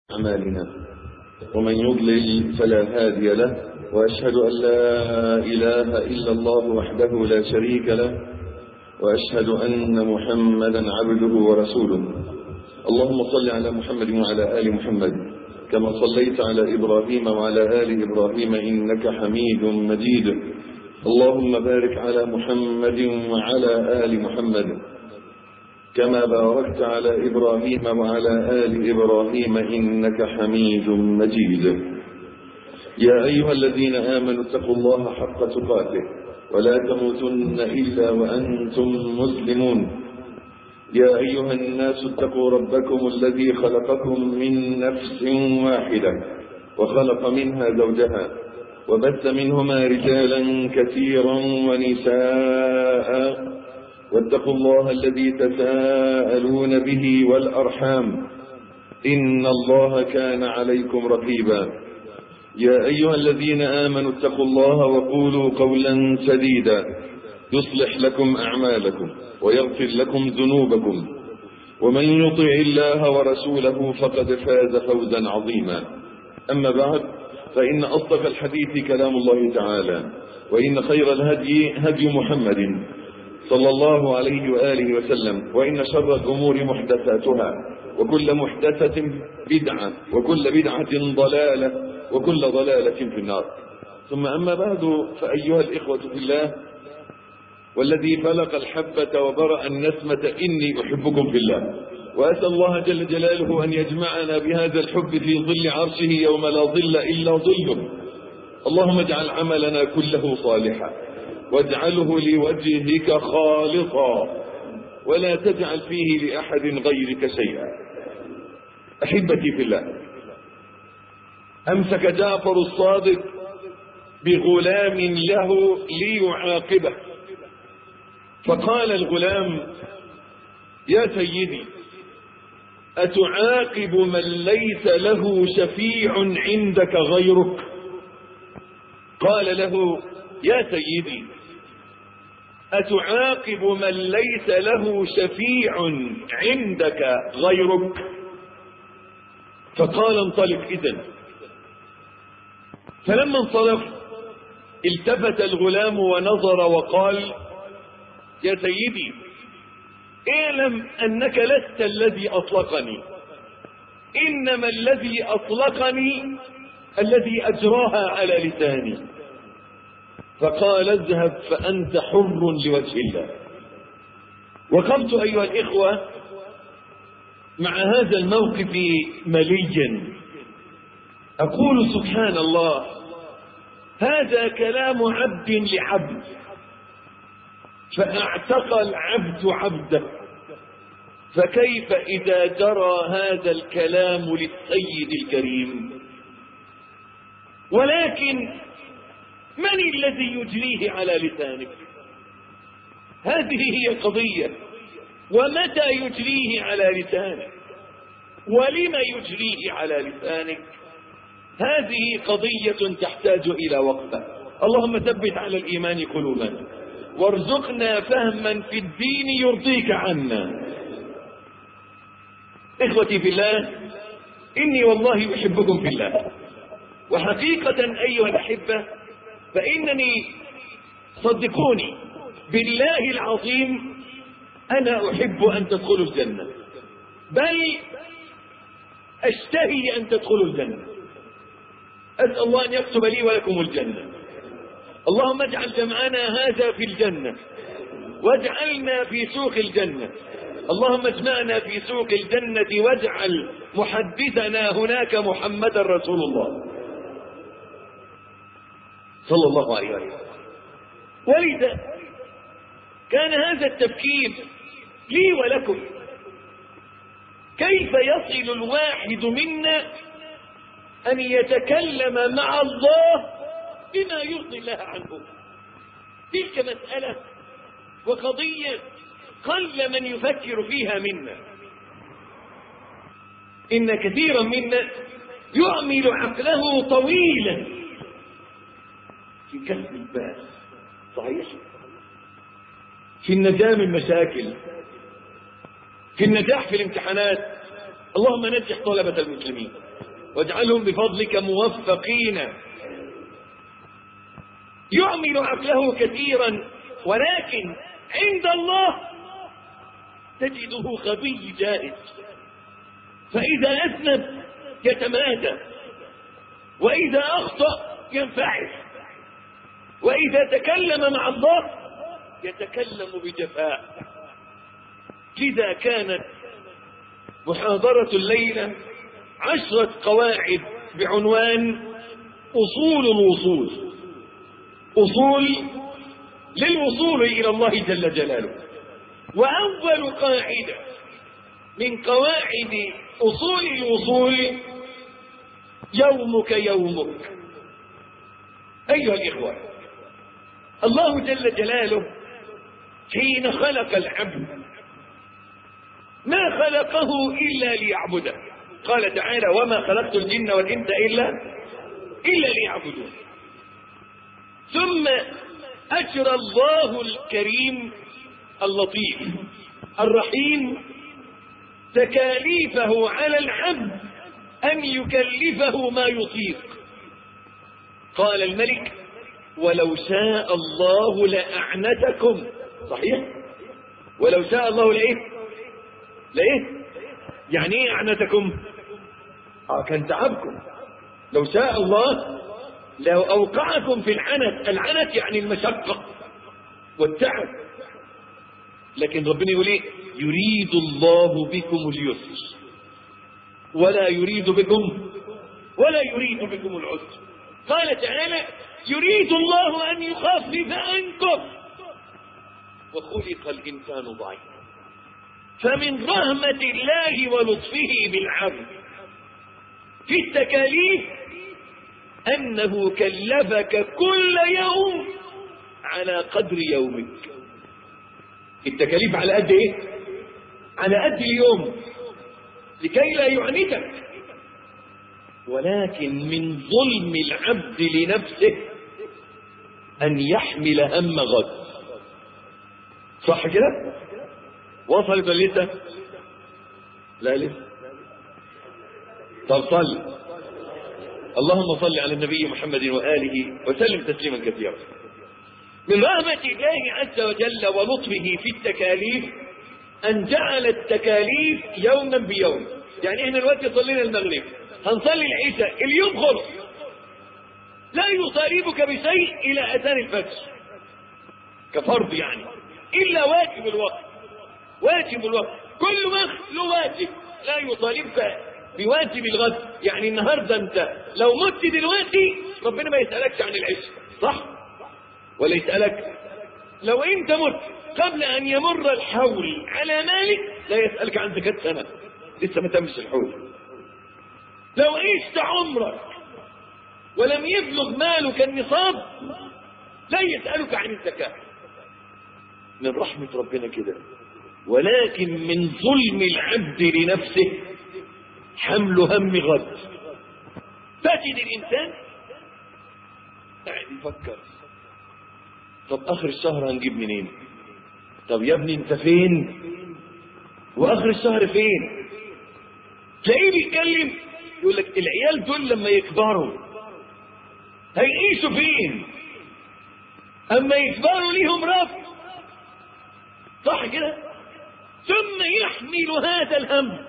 أعمالنا ومن يضلل فلا هادي له وأشهد أن لا إله إلا الله وحده لا شريك له وأشهد أن محمدا عبده ورسوله اللهم صل على محمد وعلى آل محمد كما صليت على إبراهيم وعلى آل إبراهيم إنك حميد مجيد اللهم بارك على محمد وعلى آل محمد كما باركت على إبراهيم وعلى آل إبراهيم إنك حميد مجيد يا أيها الذين آمنوا اتقوا الله حق تقاته ولا تموتن إلا وأنتم مسلمون يا أيها الناس اتقوا ربكم الذي خلقكم من نفس واحدة وخلق منها زوجها وبث منهما رجالا كثيرا ونساء واتقوا الله الذي تساءلون به والأرحام إن الله كان عليكم رقيبا يا أيها الذين آمنوا اتقوا الله وقولوا قولا سديدا يصلح لكم أعمالكم ويغفر لكم ذنوبكم ومن يطع الله ورسوله فقد فاز فوزا عظيما أما بعد فإن أصدق الحديث كلام الله تعالى وإن خير الهدي هدي محمد صلى الله عليه وآله وسلم وإن شر الأمور محدثاتها وكل محدثة بدعة وكل بدعة ضلالة وكل ضلالة في النار ثم أما بعد فأيها الإخوة في الله والذي فلق الحبة وبرأ النسمة إني أحبكم في الله وأسأل الله جل جلاله أن يجمعنا بهذا الحب في ظل عرشه يوم لا ظل إلا ظله اللهم اجعل عملنا كله صالحا واجعله لوجهك خالصا ولا تجعل فيه لأحد غيرك شيئا أحبتي في الله أمسك جعفر الصادق بغلام له ليعاقبه فقال الغلام يا سيدي أتعاقب من ليس له شفيع عندك غيرك قال له يا سيدي أتعاقب من ليس له شفيع عندك غيرك فقال انطلق إذن فلما انصرف التفت الغلام ونظر وقال يا سيدي اعلم أنك لست الذي أطلقني إنما الذي أطلقني الذي أجراها على لساني فقال اذهب فأنت حر لوجه الله وقمت أيها الإخوة مع هذا الموقف مليا أقول سبحان الله هذا كلام عبد لعبد فاعتقى العبد عبده فكيف إذا جرى هذا الكلام للسيد الكريم ولكن من الذي يجريه على لسانك هذه هي القضية ومتى يجريه على لسانك ولم يجريه على لسانك هذه قضية تحتاج إلى وقفة اللهم ثبت على الإيمان قلوبنا وارزقنا فهما في الدين يرضيك عنا إخوتي في الله إني والله أحبكم في الله وحقيقة أيها الأحبة فإنني صدقوني بالله العظيم أنا أحب أن تدخلوا الجنة بل أشتهي أن تدخلوا الجنة أسأل الله أن يكتب لي ولكم الجنة اللهم اجعل جمعنا هذا في الجنة واجعلنا في سوق الجنة اللهم اجمعنا في سوق الجنة واجعل محدثنا هناك محمدا رسول الله صلى الله عليه وسلم ولذا كان هذا التفكير لي ولكم كيف يصل الواحد منا أن يتكلم مع الله بما يرضي الله عنه تلك مسألة وقضية قل من يفكر فيها منا إن كثيرا منا يعمل عقله طويلا في كسب الباس صحيح في النجاة من مشاكل في النجاح في الامتحانات اللهم نجح طلبة المسلمين واجعلهم بفضلك موفقين يعمل عقله كثيرا ولكن عند الله تجده غبي جاهز فإذا أذنب يتمادى وإذا أخطأ ينفعل وإذا تكلم مع الله يتكلم بجفاء لذا كانت محاضرة الليلة عشرة قواعد بعنوان أصول الوصول أصول للوصول إلى الله جل جلاله وأول قاعدة من قواعد أصول الوصول يومك يومك أيها الإخوة الله جل جلاله حين خلق العبد ما خلقه إلا ليعبده قال تعالى وما خلقت الجن والإنس إلا إلا ليعبدون ثم أجرى الله الكريم اللطيف الرحيم تكاليفه على العبد أن يكلفه ما يطيق قال الملك ولو شاء الله لأعنتكم صحيح ولو شاء الله لإيه لإيه يعني إيه أعنتكم آه كان تعبكم لو شاء الله لو أوقعكم في العنت العنت يعني المشقة والتعب لكن ربنا يقول ايه يريد الله بكم اليسر ولا يريد بكم ولا يريد بكم العسر قال تعالى يريد الله أن يخفف عنكم وخلق الإنسان ضعيفا فمن رحمة الله ولطفه بالعبد في التكاليف أنه كلفك كل يوم على قدر يومك التكاليف على قد ايه على قد اليوم لكي لا يعنتك ولكن من ظلم العبد لنفسه أن يحمل هم غد صح كده وصلت ولا لسه لا لسه طب صل اللهم صل على النبي محمد وآله وسلم تسليما كثيرا من رحمة الله عز وجل ولطفه في التكاليف أن جعل التكاليف يوما بيوم يعني احنا دلوقتي صلينا المغرب هنصلي العشاء اليوم خلص لا يطالبك بشيء إلى أذان الفجر كفرض يعني إلا واجب الوقت واجب الوقت كل وقت له واجب لا يطالبك بواجب الغد يعني النهارده انت لو مت دلوقتي ربنا ما يسألكش عن العشاء صح ولا يسألك لو انت مت قبل ان يمر الحول على مالك لا يسألك عن زكاة سنة لسه ما تمش الحول لو عشت عمرك ولم يبلغ مالك النصاب لا يسألك عن الزكاة من رحمة ربنا كده ولكن من ظلم العبد لنفسه حمل هم غد تجد الإنسان قاعد يفكر طب آخر الشهر هنجيب منين طب يا ابني انت فين وآخر الشهر فين تلاقيه بيتكلم يقول لك العيال دول لما يكبروا هيعيشوا فين اما يكبروا ليهم رب صح كده ثم يحمل هذا الهم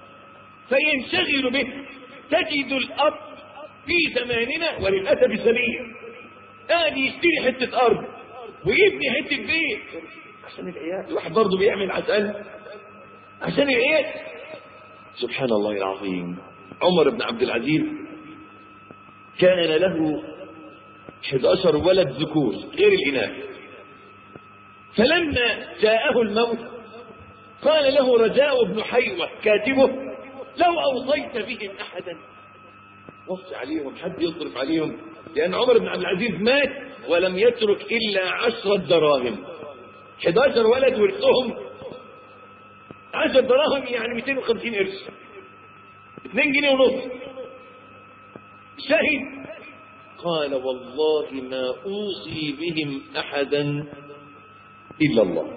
فينشغل به تجد الأب في زماننا وللأسف الشديد قاعد يشتري حتة أرض ويبني حتة بيت عشان العيال الواحد برضه بيعمل عشان عشان العيال سبحان الله العظيم عمر بن عبد العزيز كان له 11 ولد ذكور غير الإناث فلما جاءه الموت قال له رجاء بن حيوة كاتبه لو أوصيت بهم أحدا وصي عليهم حد يصرف عليهم لأن عمر بن عبد العزيز مات ولم يترك إلا عشرة دراهم 11 ولد ورثهم 10 دراهم يعني 250 قرش 2 جنيه ونص شهد قال والله ما أوصي بهم أحدا إلا الله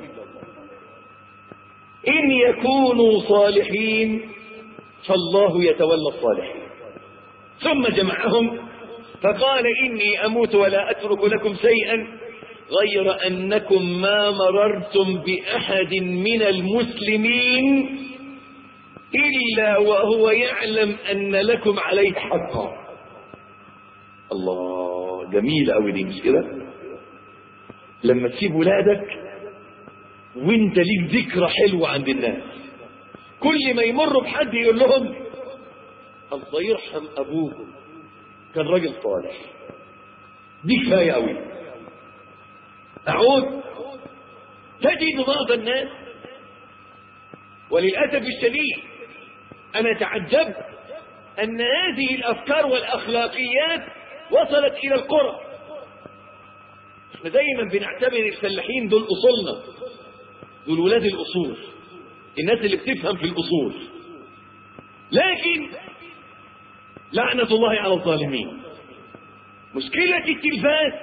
إن يكونوا صالحين فالله يتولى الصالحين ثم جمعهم فقال إني أموت ولا أترك لكم شيئا غير أنكم ما مررتم بأحد من المسلمين إلا وهو يعلم أن لكم عليه حقا الله جميل أوي دي مش كده لما تسيب ولادك وانت ليك ذكرى حلوة عند الناس كل ما يمروا بحد يقول لهم الله يرحم أبوكم كان راجل صالح دي كفاية أوي أعود تجد بعض الناس وللأسف الشديد أنا تعجبت أن هذه الأفكار والأخلاقيات وصلت إلى القرى احنا دايما بنعتبر الفلاحين دول أصولنا دول ولاد الأصول الناس اللي بتفهم في الأصول لكن لعنة الله على الظالمين مشكلة التلفاز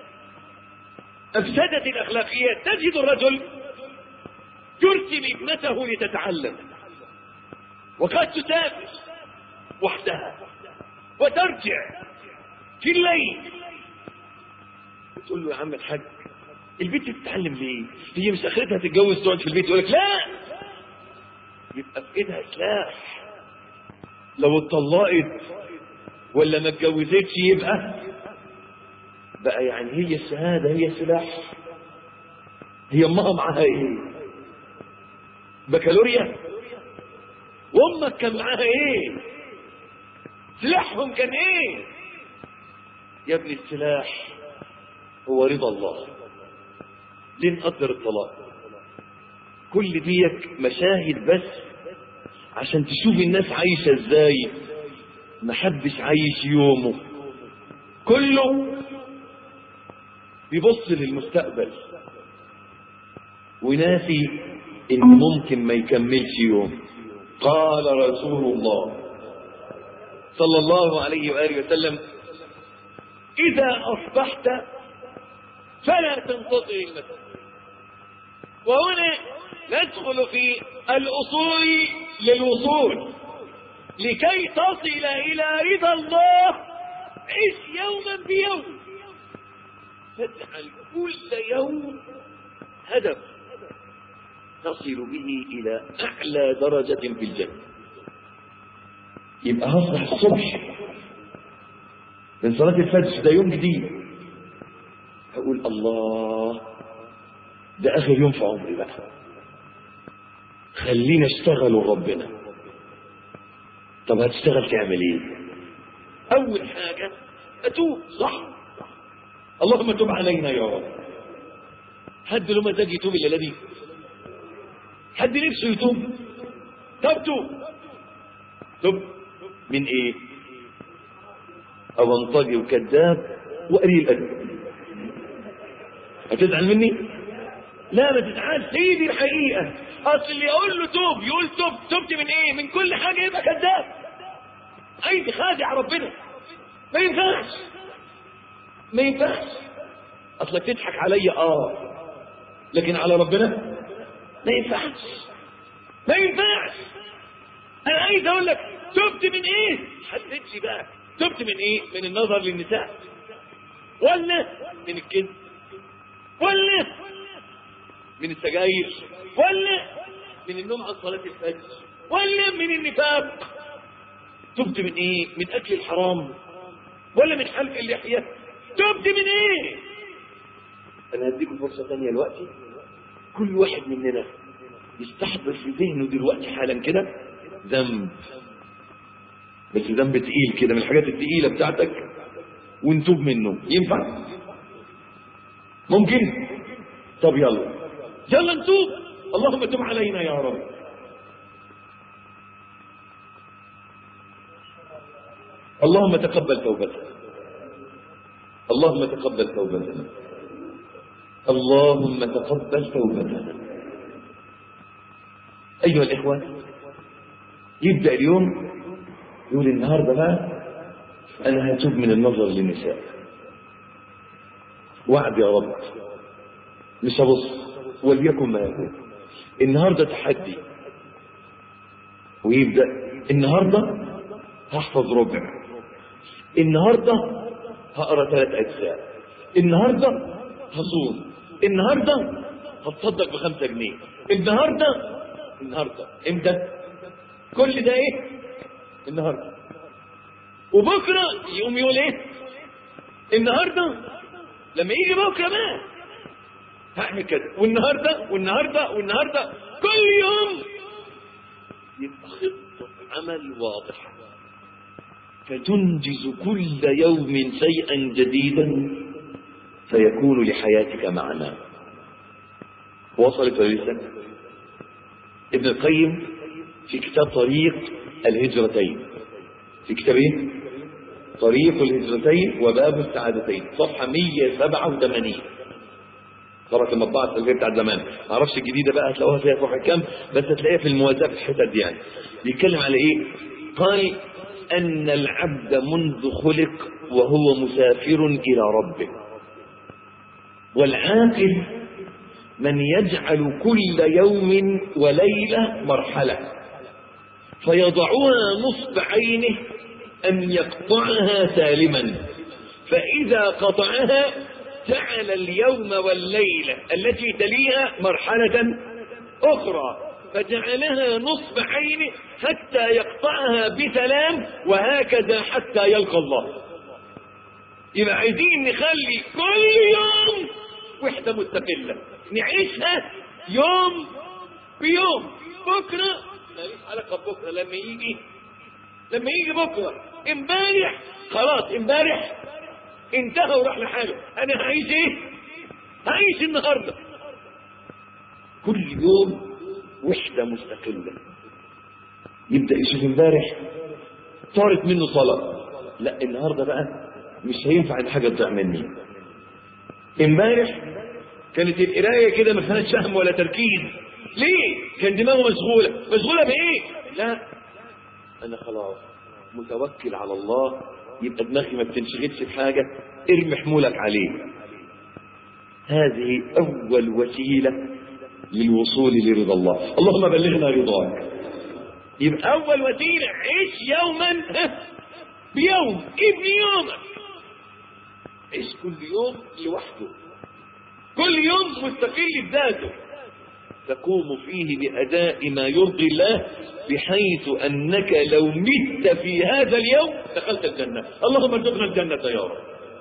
أفسدت الأخلاقيات تجد الرجل يرسل ابنته لتتعلم وقد تسافر وحدها وترجع في الليل تقول له يا عم الحاج البنت بتتعلم ليه؟ هي مش اخرتها تتجوز تقعد في البيت يقول لك لا يبقى في ايدها سلاح لو اتطلقت ولا ما اتجوزتش يبقى بقى يعني هي الشهادة هي سلاح هي امها معاها ايه بكالوريا وامك كان معاها ايه سلاحهم كان ايه يا ابني السلاح هو رضا الله ليه نقدر الطلاق كل ديك مشاهد بس عشان تشوف الناس عايشة ازاي محدش عايش يومه كله بيبص للمستقبل وناسي ان ممكن ما يكملش يوم قال رسول الله صلى الله عليه وآله وسلم إذا أصبحت فلا تنتظر المساء وهنا ندخل في الأصول للوصول لكي تصل إلى رضا الله عش يوما بيوم فاجعل كل يوم هدف تصل به إلى أعلى درجة في الجنة يبقى هصبح الصبح من صلاة الفجر ده يوم جديد أقول الله ده آخر يوم في عمري بقى خلينا اشتغل ربنا طب هتشتغل تعمل ايه اول حاجة اتوب صح اللهم تب علينا يا رب حد له مزاج يتوب الا دي حد نفسه يتوب طب توب توب من ايه أبنطجي وكذاب وقليل أدب هتزعل مني لا ما تزعلش هي دي الحقيقة أصل اللي يقول له توب يقول توب توبت من إيه من كل حاجة يبقى كذاب عايز خادع ربنا ما ينفعش ما ينفعش أصلك تضحك عليا آه لكن على ربنا ما ينفعش ما ينفعش أنا عايز أقول لك تبت من إيه حددش بقى تبت من ايه من النظر للنساء ولا من الكذب ولا من السجاير ولا من النوم عن صلاة الفجر ولا من النفاق تبت من ايه من اكل الحرام ولا من حلق اللحية تبت من ايه انا هديكم فرصة ثانية دلوقتي كل واحد مننا يستحضر في ذهنه دلوقتي حالا كده ذنب بس ذنب تقيل كده من الحاجات التقيلة بتاعتك ونتوب منه ينفع ممكن طب يلا يلا نتوب اللهم تب علينا يا رب اللهم تقبل توبتنا اللهم تقبل توبتنا اللهم تقبل توبتنا أيها الإخوة يبدأ اليوم يقول النهاردة بقى أنا هتوب من النظر للنساء وعد يا رب مش هبص وليكن ما يكون النهاردة تحدي ويبدأ النهاردة هحفظ ربع النهاردة هقرا ثلاث أجزاء النهاردة هصوم النهاردة هتصدق بخمسة جنيه النهاردة النهاردة امتى كل ده ايه النهاردة وبكرة يقوم يقول ايه النهاردة لما يجي بكرة بقى هعمل كده والنهاردة والنهاردة والنهاردة كل يوم يبقى خطة عمل واضحة فتنجز كل يوم شيئا جديدا فيكون لحياتك معنى وصلت ولا لسه ابن القيم في كتاب طريق الهجرتين في كتاب ايه طريق الهجرتين وباب السعادتين صفحة 187 طبعا المطبعة السلفية بتاعت زمان ما اعرفش الجديدة بقى هتلاقوها فيها صفحة كام بس هتلاقيها في الموازاة في الحتت دي يعني بيتكلم على ايه قال أن العبد منذ خلق وهو مسافر إلى ربه والعاقل من يجعل كل يوم وليلة مرحلة فيضعها نصب عينه أن يقطعها سالما فإذا قطعها جعل اليوم والليلة التي تليها مرحلة أخرى فجعلها نصب عينه حتى يقطعها بسلام وهكذا حتى يلقى الله يبقى عايزين نخلي كل يوم وحدة مستقلة نعيشها يوم بيوم بكرة ماليش علاقة بكرة لما يجي لما يجي بكرة امبارح خلاص امبارح انتهى وراح لحاله انا هعيش ايه هعيش النهاردة كل يوم وحدة مستقلة يبدأ يشوف امبارح طارت منه صلاة لا النهاردة بقى مش هينفع ان حاجة تضيع مني امبارح كانت القراية كده ما فيهاش فهم ولا تركيز ليه كان دماغه مشغولة مشغولة بايه لا انا خلاص متوكل على الله يبقى دماغي ما بتنشغلش بحاجة ارمي حمولك عليه هذه اول وسيلة للوصول لرضا الله اللهم بلغنا رضاك يبقى اول وسيلة عيش يوما بيوم ابني يومك عيش كل يوم لوحده كل يوم مستقل بذاته تقوم فيه بأداء ما يرضي الله بحيث أنك لو مت في هذا اليوم دخلت الجنة اللهم ارزقنا الجنة يا رب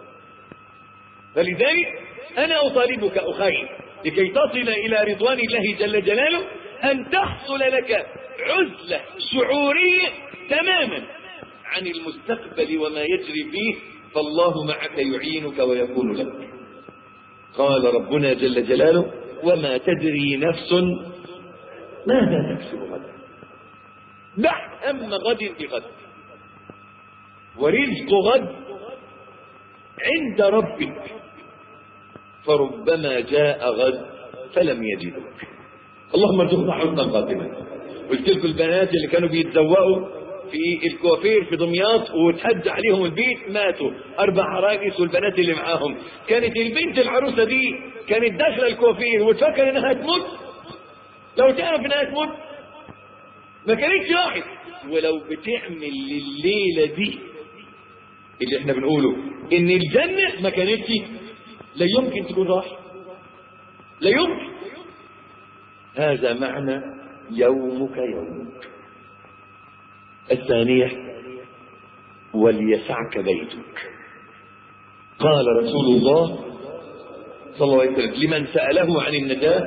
فلذلك أنا أطالبك أخي لكي تصل إلى رضوان الله جل جلاله أن تحصل لك عزلة شعورية تماما عن المستقبل وما يجري فيه فالله معك يعينك ويكون لك قال ربنا جل جلاله وما تدري نفس ماذا تكسب غدا دع هم غد بغد ورزق غد عند ربك فربما جاء غد فلم يجدك اللهم ارزقنا حسن الخاتمه قلت لكم البنات اللي كانوا بيتزوقوا في الكوافير في دمياط وتهد عليهم البيت ماتوا اربع عرايس والبنات اللي معاهم كانت البنت العروسه دي كانت داخله الكوافير وتفكر انها تموت لو تعرف انها تموت ما كانتش راحت ولو بتعمل الليله دي اللي احنا بنقوله ان الجنه ما كانتش لا يمكن تكون راحت لا يمكن هذا معنى يومك يومك الثانية وليسعك بيتك قال رسول الله صلى الله عليه وسلم لمن سأله عن النجاة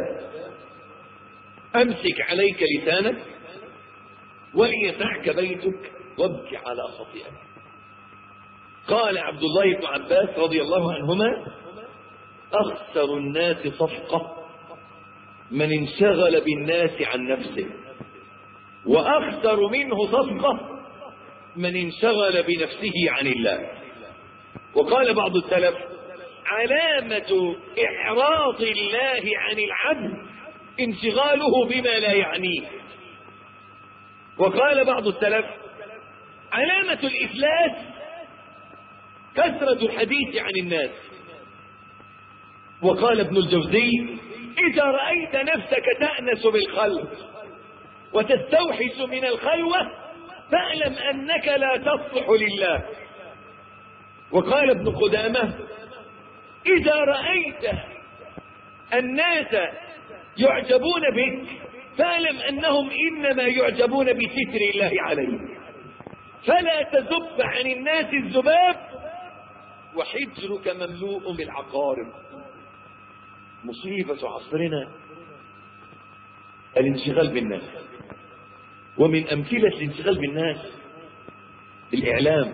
أمسك عليك لسانك وليسعك بيتك وابك على خطيئتك قال عبد الله بن عباس رضي الله عنهما أخسر الناس صفقة من انشغل بالناس عن نفسه وأخسر منه صفقة من انشغل بنفسه عن الله وقال بعض السلف علامة إعراض الله عن العبد انشغاله بما لا يعنيه وقال بعض السلف علامة الإفلاس كثرة الحديث عن الناس وقال ابن الجوزي إذا رأيت نفسك تأنس بالخلق وتستوحش من الخلوة فاعلم أنك لا تصلح لله وقال ابن قدامة إذا رأيت الناس يعجبون بك فاعلم أنهم إنما يعجبون بستر الله عليك فلا تذب عن الناس الذباب وحجرك مملوء بالعقارب مصيبة عصرنا الانشغال بالناس ومن أمثلة الانشغال بالناس الإعلام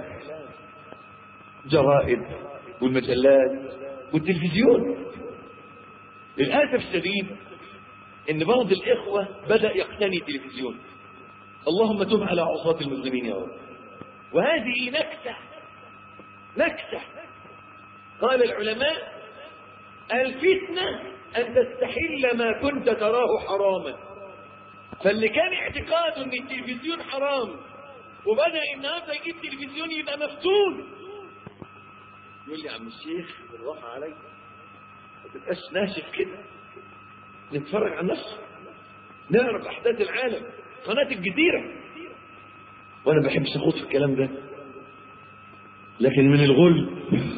جرائد والمجلات والتلفزيون للأسف الشديد إن بعض الإخوة بدأ يقتني تلفزيون اللهم تب على عصاة المسلمين يا رب وهذه نكسة نكسة قال العلماء الفتنة أن تستحل ما كنت تراه حراما فاللي كان اعتقاده ان التلفزيون حرام وبدأ النهارده يجيب تلفزيون يبقى مفتون يقول لي يا عم الشيخ بالراحة عليا ما تبقاش ناشف كده نتفرج على النصر نعرف أحداث العالم قناة الجزيرة وأنا ما بحبش أخوض في الكلام ده لكن من الغل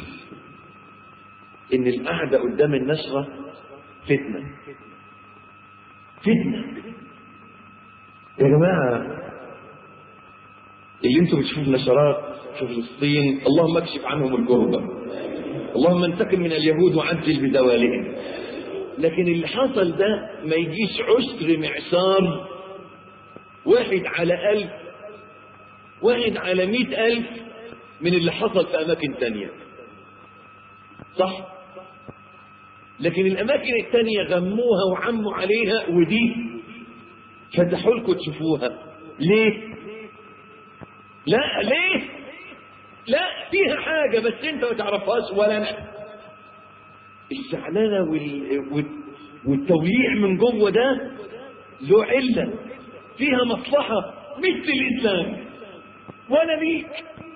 إن القعدة قدام النشرة فتنة فتنة يا جماعة اللي انتم بتشوفوا نشرات في فلسطين اللهم اكشف عنهم الكربة اللهم انتقم من اليهود وعجل بزوالهم لكن اللي حصل ده ما يجيش عشر معصار واحد على ألف واحد على مئة ألف من اللي حصل في أماكن تانية صح لكن الأماكن التانية غموها وعموا عليها ودي فتحوا لكم تشوفوها ليه لا ليه لا فيها حاجة بس انت ما تعرفهاش ولا انا الزعلانة وال... والتوليع من جوه ده له علة فيها مصلحة مثل الإنسان ولا ليك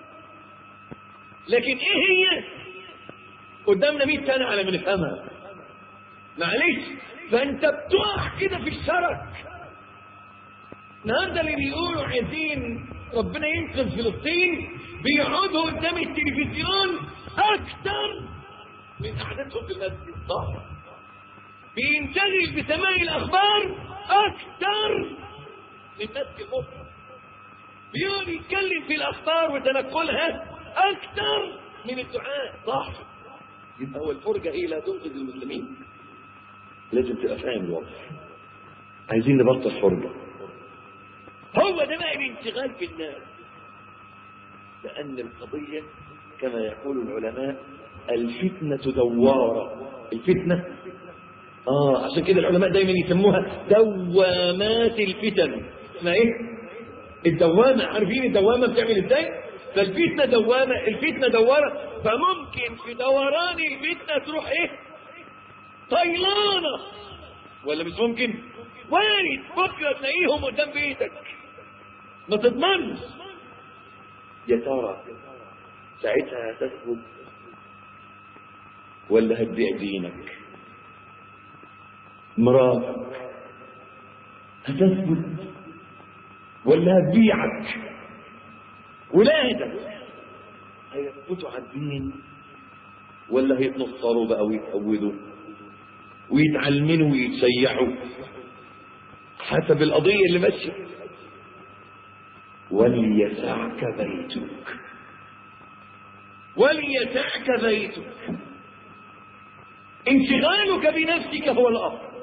لكن ايه هي قدامنا 100 سنة على ما نفهمها معلش فانت بتقع كده في الشرك النهارده اللي بيقولوا عايزين ربنا ينقذ فلسطين بيقعدوا قدام التلفزيون اكتر من قعدتهم في المسجد صح بينشغل بسماع الاخبار اكتر من مسك المصحف بيقعد يتكلم في الاخبار وتنقلها اكتر من الدعاء صح يبقى هو الفرجه ايه لا تنقذ المسلمين لازم تبقى فاهم الوضع عايزين نبطل فرجه هو ده بقى الانشغال بالناس لأن القضية كما يقول العلماء الفتنة دوارة الفتنة آه عشان كده العلماء دايما يسموها دوامات الفتن اسمها ايه الدوامة عارفين الدوامة بتعمل ازاي فالفتنة دوامة الفتنة دوارة فممكن في دوران الفتنة تروح ايه طيلانة ولا مش ممكن وارد بكرة تلاقيهم قدام بيتك ما تضمنش يا ترى ساعتها هتثبت ولا هتبيع دينك مراتك هتثبت ولا هتبيعك ولادك هيثبتوا على الدين ولا هيتنصروا بقى ويتأولوا ويتعلمنوا ويتشيعوا حسب القضية اللي ماشيه وليسعك بيتك وليسعك بيتك انشغالك بنفسك هو الأصل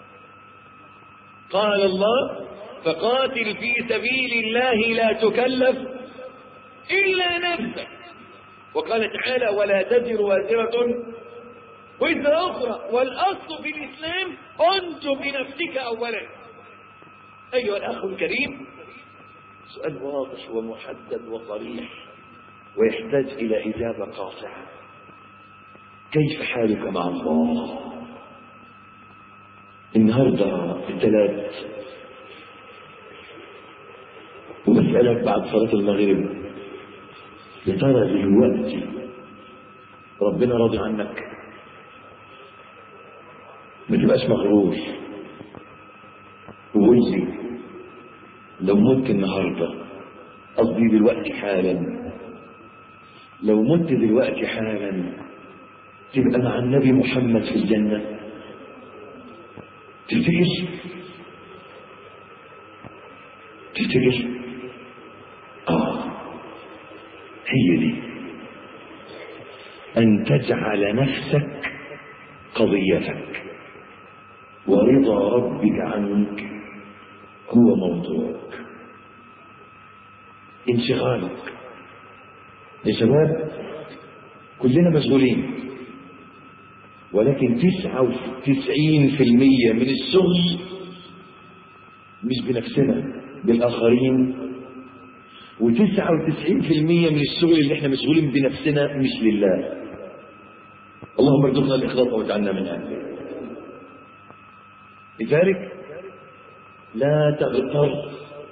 قال الله فقاتل في سبيل الله لا تكلف إلا نفسك وقال تعالى ولا تزر وازرة وزر أخرى والأصل في الإسلام أنجو بنفسك أولا أيها الأخ الكريم سؤال واضح ومحدد وصريح ويحتاج إلى إجابة قاطعة كيف حالك مع الله النهاردة الثلاث وبسألك بعد صلاة المغرب يا ترى دلوقتي ربنا راضي عنك ما تبقاش مغرور وقول لي لو ممكن النهارده قصدي دلوقتي حالا لو مت دلوقتي حالا تبقى مع النبي محمد في الجنة تفتكر تفتكر آه هي دي أن تجعل نفسك قضيتك ورضا ربك عنك هو موضوعك انشغالك يا شباب كلنا مشغولين ولكن تسعة وتسعين في المية من الشغل مش بنفسنا بالآخرين وتسعة وتسعين في المية من الشغل اللي احنا مشغولين بنفسنا مش لله اللهم ارزقنا الإخلاص واجعلنا من أهله لذلك لا تغتر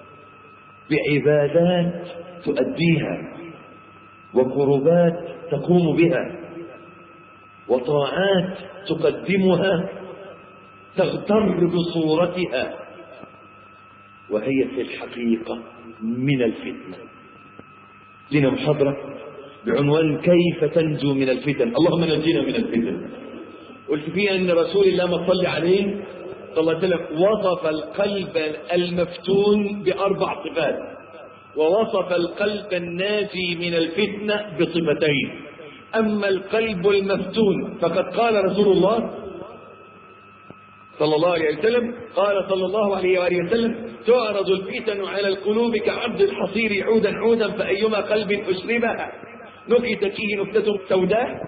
بعبادات تؤديها وقربات تقوم بها وطاعات تقدمها تغتر بصورتها وهي في الحقيقة من الفتنة لنا محاضرة بعنوان كيف تنجو من الفتن اللهم نجينا من الفتن قلت فيها ان رسول الله ما صلي عليه صلى الله عليه وسلم وصف القلب المفتون بأربع صفات ووصف القلب الناجي من الفتنة بصفتين أما القلب المفتون فقد قال رسول الله صلى الله عليه وسلم قال صلى الله عليه وآله وسلم تعرض الفتن على القلوب كعرض الحصير عودا عودا فأيما قلب أشربها نكتت فيه نكتة سوداء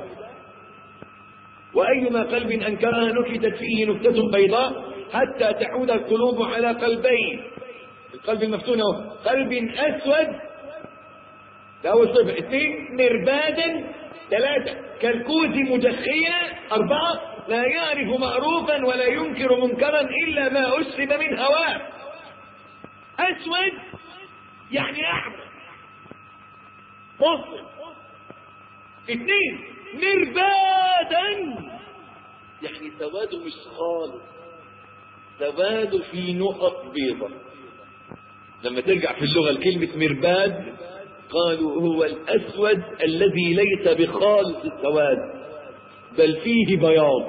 وأيما قلب أنكرها نكتت فيه نكتة بيضاء حتى تعود القلوب على قلبين القلب المفتون هو قلب أسود ده أول صفة اثنين مربادا ثلاثة كالكوز مدخية أربعة لا يعرف معروفا ولا ينكر منكرا إلا ما أسلب من هواه أسود يعني أحمر مصر اثنين مربادا يعني سواده مش خالص سواده في نقط بيضة لما ترجع في اللغة لكلمة مرباد قالوا هو الأسود الذي ليس بخالص السواد بل فيه بياض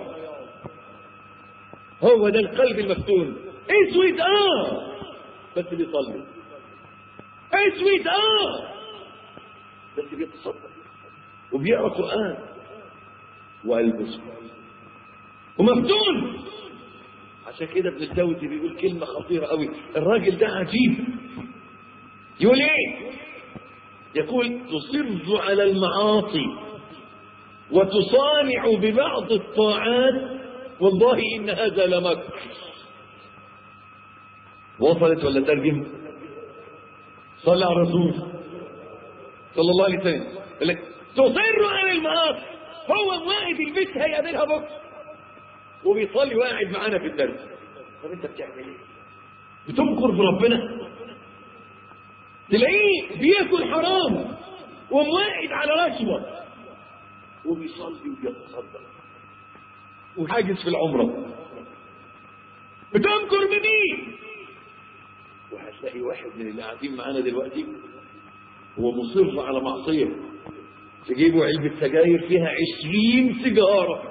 هو ده القلب المفتون اسود اه بس بيصلي اسود اه بس بيتصدق وبيقرا قران وقلبه اسود ومفتون عشان كده ابن الجوزي بيقول كلمه خطيره قوي الراجل ده عجيب يقول ايه يقول تصر على المعاصي وتصانع ببعض الطاعات والله إن هذا لمكر وصلت ولا ترجم صلى على الرسول صلى الله عليه وسلم يقول لك تصر على المعاصي هو واقف البيت هيقابلها بكره وبيصلي وقاعد معانا في الدرس طب انت بتعمل ايه؟ بتنكر بربنا تلاقيه بياكل حرام ومواعد على رشوة وبيصلي وبيتصدق وحاجز في العمرة بتنكر بمين وهتلاقي واحد من اللي قاعدين معانا دلوقتي هو مصر على معصية تجيبوا علبة سجاير فيها عشرين سيجارة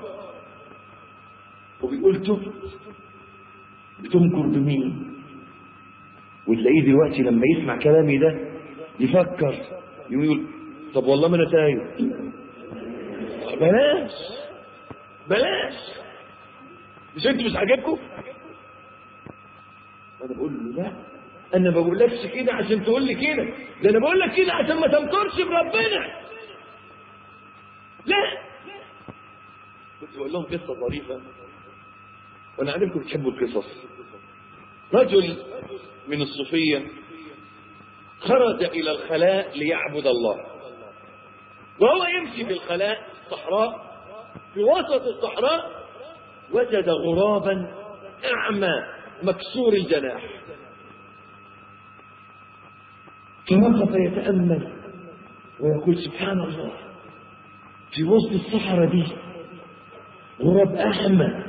وبيقول تب بتنكر بمين وتلاقيه دلوقتي لما يسمع كلامي ده يفكر يقول طب والله ما انا تايه بلاش بلاش مش انتوا مش عاجبكم انا بقول له لا انا ما بقولكش كده عشان تقول لي كده ده انا بقول لك كده عشان ما تنكرش بربنا لا كنت بقول لهم قصه ظريفه وانا عارفكم بتحبوا القصص رجل من الصوفية خرج إلى الخلاء ليعبد الله وهو يمشي في الخلاء الصحراء في وسط الصحراء وجد غرابا أعمى مكسور الجناح فوقف يتأمل ويقول سبحان الله في وسط الصحراء دي غراب أعمى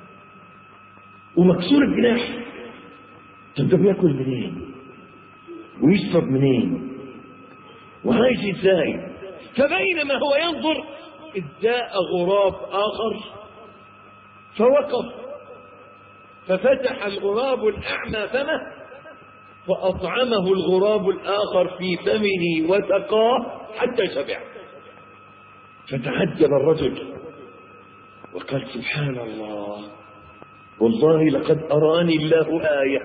ومكسور الجناح طب ده بياكل منين ويشرب منين وعايش ازاي فبينما هو ينظر إذ جاء غراب آخر فوقف ففتح الغراب الأعمى فمه فأطعمه الغراب الآخر في فمه وسقاه حتى شبع فتعجب الرجل وقال سبحان الله والله لقد أراني الله آية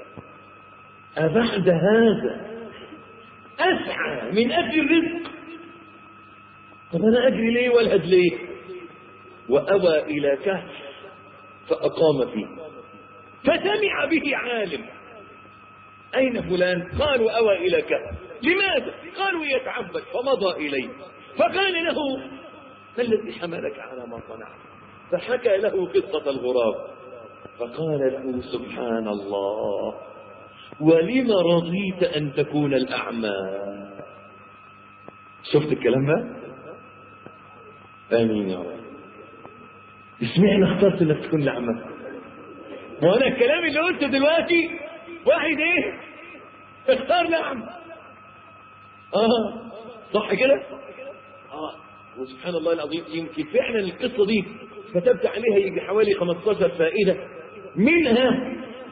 أبعد هذا أسعى من أجل الرزق طب أنا أجري ليه والهد ليه وأوى إلى كهف فأقام فيه فسمع به عالم أين فلان قالوا أوى إلى كهف لماذا قالوا يتعبد فمضى إليه فقال له ما الذي حملك على ما صنعت فحكى له قصة الغراب فقال له سبحان الله ولم رضيت أن تكون الأعمى شفت الكلام ده آمين يا رب اشمعنى اخترت انك تكون الأعمى وانا الكلام اللي قلته دلوقتي واحد ايه اختار الأعمى اه صح كده اه وسبحان الله العظيم يمكن فعلا القصة دي كتبت عليها يجي حوالي 15 فائدة منها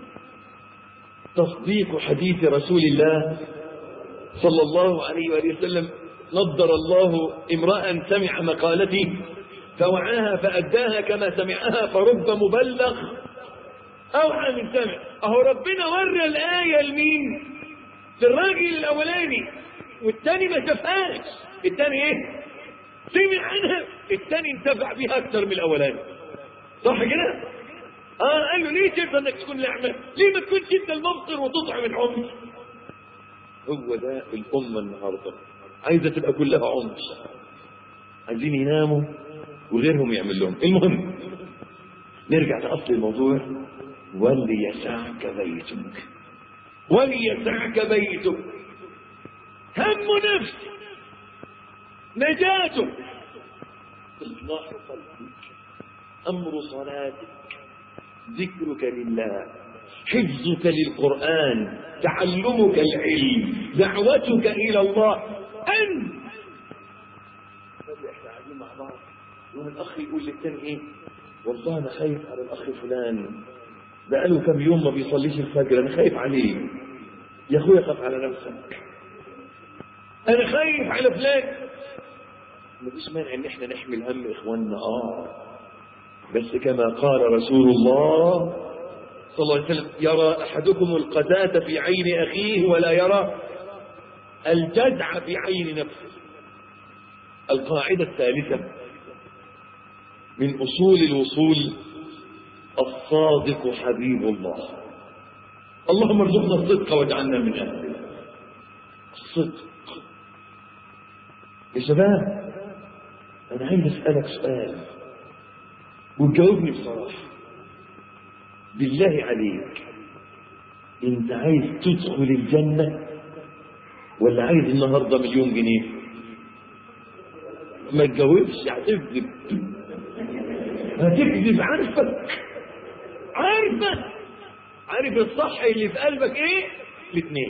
تصديق حديث رسول الله صلى الله عليه وآله وسلم نضر الله امرأ سمع مقالتي فوعاها فأداها كما سمعها فرب مبلغ أوعى من سمع أهو ربنا ورى الآية لمين للراجل الأولاني والتاني ما شافهاش التاني ايه سمع عنها التاني انتفع بها أكثر من الأولاني صح كده اه قال له ليه ترضى انك تكون لعمة ليه ما تكونش انت المبصر وتطعم العمر هو ده الأمة النهاردة عايزة تبقى كلها عمر عايزين يناموا وغيرهم يعمل لهم المهم نرجع لأصل الموضوع وليسعك بيتك وليسعك بيتك هم نفس نجاتك إصلاح قلبك أمر صلاتك ذكرك لله حفظك للقرآن تعلمك العلم دعوتك إلى الله أنت احنا قاعدين مع بعض يوم الأخ يقول للتاني إيه والله أنا خايف على الأخ فلان بقاله كم يوم ما بيصليش الفجر أنا خايف عليه يا أخويا خاف على نفسك أنا خايف على فلان مفيش مانع إن إحنا نحمل هم إخواننا آه بس كما قال رسول الله صلى الله عليه وسلم يرى أحدكم القذاة في عين أخيه ولا يرى الجدع في عين نفسه القاعدة الثالثة من أصول الوصول الصادق حبيب الله اللهم ارزقنا الصدق واجعلنا من أهله الصدق يا شباب أنا عايز أسألك سؤال وتجاوبني بصراحة بالله عليك انت عايز تدخل الجنة ولا عايز النهاردة مليون جنيه ما تجاوبش هتكذب هتكذب عارفك عارفك عارف الصح اللي في قلبك ايه الاثنين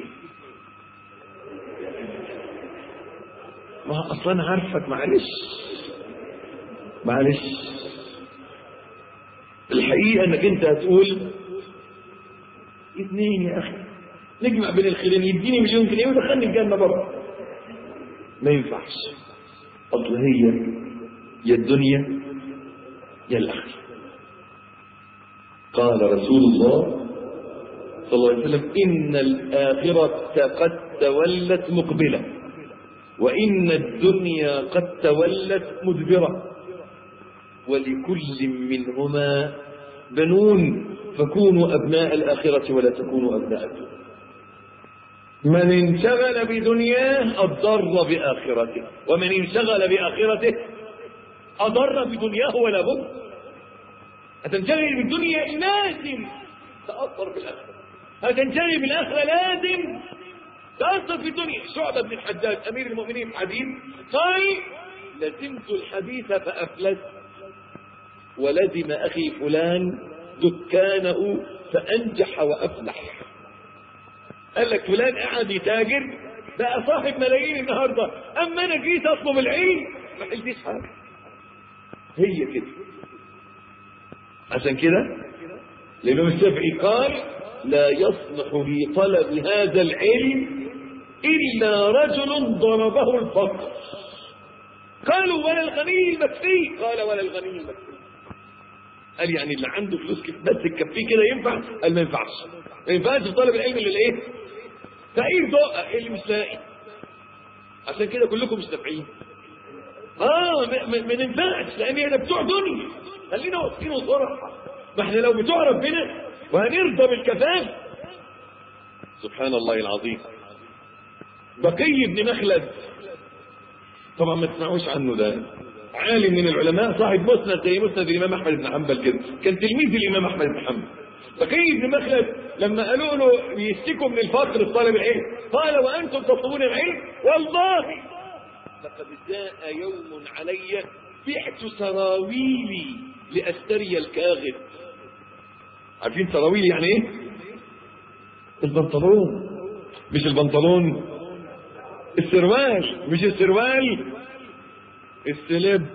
ما اصلا عارفك معلش معلش الحقيقة انك انت هتقول اثنين يا اخي نجمع بين الخيرين يديني مليون جنيه ويدخلني الجنة برضه ما ينفعش اصل هي يا الدنيا يا الاخرة قال رسول الله صلى الله عليه وسلم ان الاخرة قد تولت مقبلة وان الدنيا قد تولت مدبرة ولكل منهما بنون فكونوا أبناء الآخرة ولا تكونوا أبناء الدنيا من انشغل بدنياه أضر بآخرته ومن انشغل بآخرته أضر بدنياه ولا بد هتنشغل بالدنيا لازم تأثر بالآخرة هتنشغل بالآخرة لازم تأثر في الدنيا شعبة بن الحجاج أمير المؤمنين في حديث قال لزمت الحديث فأفلست ولزم أخي فلان دكانه فأنجح وأفلح قال لك فلان قاعد يتاجر بقى صاحب ملايين النهارده اما انا جيت اطلب العلم ما حلتش حاجه هي كده عشان كده الامام الشافعي قال لا يصلح لطلب هذا العلم الا رجل ضربه الفقر قالوا ولا الغني المكفي قال ولا الغني المكفي قال يعني اللي عنده فلوس كيف بس تكفيه كده ينفع قال ما ينفعش ما ينفعش في طالب العلم اللي ايه فقير دقه اللي مش لاقي عشان كده كلكم مش نافعين اه ما ينفعش لان احنا بتوع دنيا خلينا واقفين وصراحه ما احنا لو بتوع ربنا وهنرضى بالكفاف سبحان الله العظيم بقي بن مخلد طبعا ما تسمعوش عنه ده عالم من العلماء صاحب مسند زي مسند الامام احمد بن حنبل كده كان تلميذ الامام احمد بن حنبل بقي بن مخلد لما قالوا له بيشتكوا من الفقر الطالب العلم قال وانتم تطلبون العلم والله لقد جاء يوم علي بعت سراويلي لاستري الكاغد عارفين سراويل يعني ايه البنطلون مش البنطلون السروال مش السروال السلب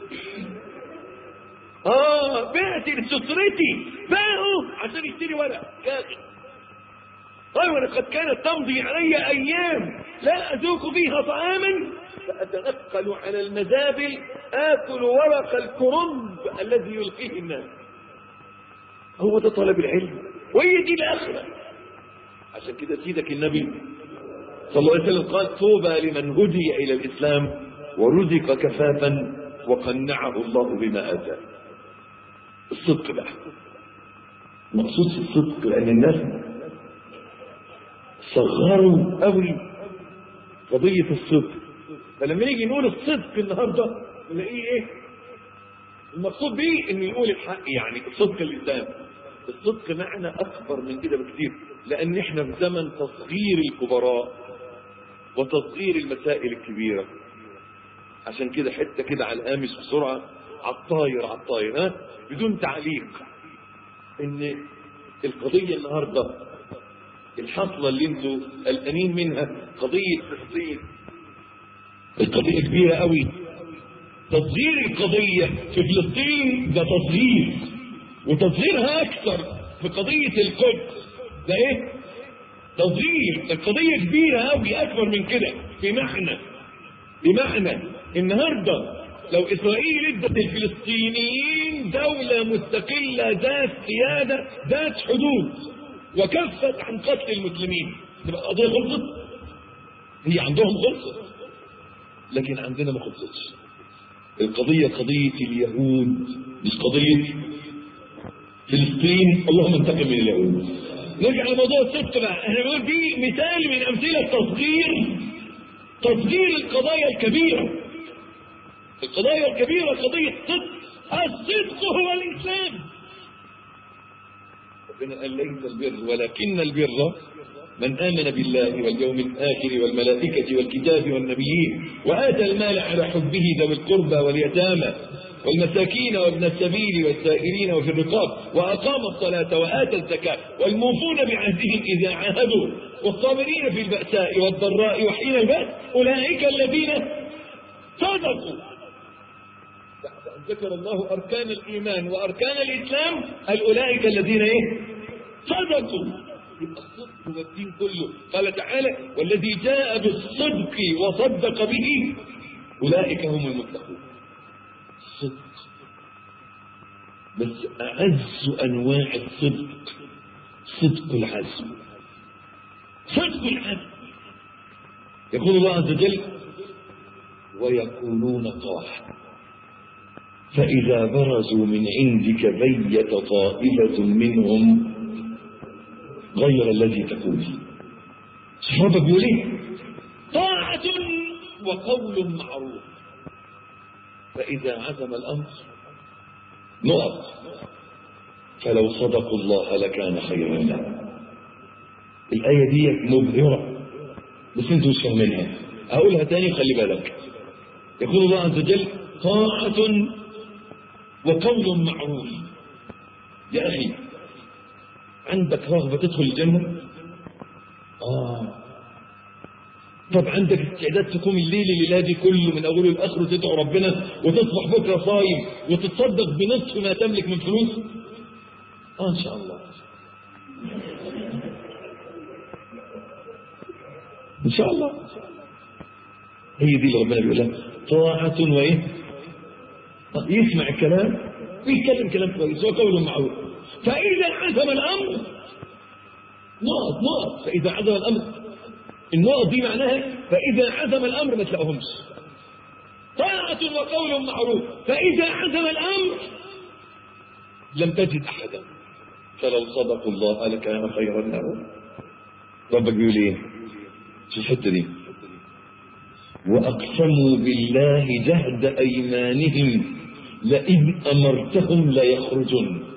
اه بعت لسترتي باعوا عشان يشتري ورق كاغد ايوه لقد كانت تمضي علي ايام لا اذوق فيها طعاما فاتنقل على المزابل اكل ورق الكرنب الذي يلقيه الناس هو ده طلب العلم وهي دي الاخره عشان كده سيدك النبي صلى الله عليه وسلم قال طوبى لمن هدي الى الاسلام ورزق كفافا وقنعه الله بما اتاه الصدق بقى مقصود الصدق لان الناس صغروا قوي قضيه الصدق فلما نيجي نقول الصدق النهارده نلاقيه ايه المقصود بيه انه يقول الحق يعني صدق اللسان الصدق معنى اكبر من كده بكثير لان احنا في زمن تصغير الكبراء وتصغير المسائل الكبيره عشان كده حته كده على الهامش بسرعه على الطاير على الطاير ها بدون تعليق ان القضيه النهارده الحصله اللي انتوا قلقانين منها قضيه فلسطين القضيه كبيره قوي تصغير القضيه في فلسطين ده تصغير وتصغيرها اكثر في قضيه القدس ده ايه تصغير القضيه كبيره قوي اكبر من كده بمعنى بمعنى النهارده لو اسرائيل ادت الفلسطينيين دوله مستقله ذات قياده ذات حدود وكفت عن قتل المسلمين تبقى القضيه خلصت هي عندهم خلصت لكن عندنا ما خلصتش القضيه قضيه اليهود مش قضيه فلسطين اللهم انتقم من اليهود نرجع لموضوع الصدق بقى احنا بنقول دي مثال من امثله تصغير تصغير القضايا الكبيره القضايا الكبيره قضيه صدق الصدق هو الاسلام ربنا قال ليس البر ولكن البر من آمن بالله واليوم الآخر والملائكة والكتاب والنبيين وآتى المال على حبه ذوي القربى واليتامى والمساكين وابن السبيل والسائلين وفي الرقاب وأقام الصلاة وآتى الزكاة والموفون بعهدهم إذا عاهدوا والصابرين في البأساء والضراء وحين البأس أولئك الذين صدقوا ذكر الله أركان الإيمان وأركان الإسلام قال أولئك الذين إيه؟ صدقوا يبقى الصدق هو الدين كله قال تعالى والذي جاء بالصدق وصدق به أولئك هم المتقون الصدق بس أعز أنواع الصدق صدق العزم صدق العزم يقول الله عز وجل ويقولون طاعة فإذا برزوا من عندك بيت طائفة منهم غير الذي تقول صحابة بيقول ايه طاعة وقول معروف فإذا عزم الأمر نقف فلو صدقوا الله لكان خيرا لهم الآية دي مبهرة بس انتوا مش فاهمينها أقولها تاني خلي بالك يقول الله عز وجل طاعة وقول معروف يا أخي عندك رغبة تدخل الجنة آه طب عندك استعداد تقوم الليل الليلة دي كله من أوله لآخره تدعو ربنا وتصبح بكرة صايم وتتصدق بنصف ما تملك من فلوس آه إن شاء الله إن شاء الله هي دي اللي ربنا بيقولها طاعة وإيه يسمع الكلام ويتكلم كلام كويس وقول معروف فإذا عزم الأمر نقط نقط فإذا عزم الأمر النقط دي معناها فإذا عزم الأمر ما تلاقوهمش طاعة وقول معروف فإذا عزم الأمر لم تجد أحدا فلو صدقوا الله لكان خيرا لهم ربك بيقول ايه في الحته دي واقسموا بالله جهد ايمانهم لئن امرتهم ليخرجن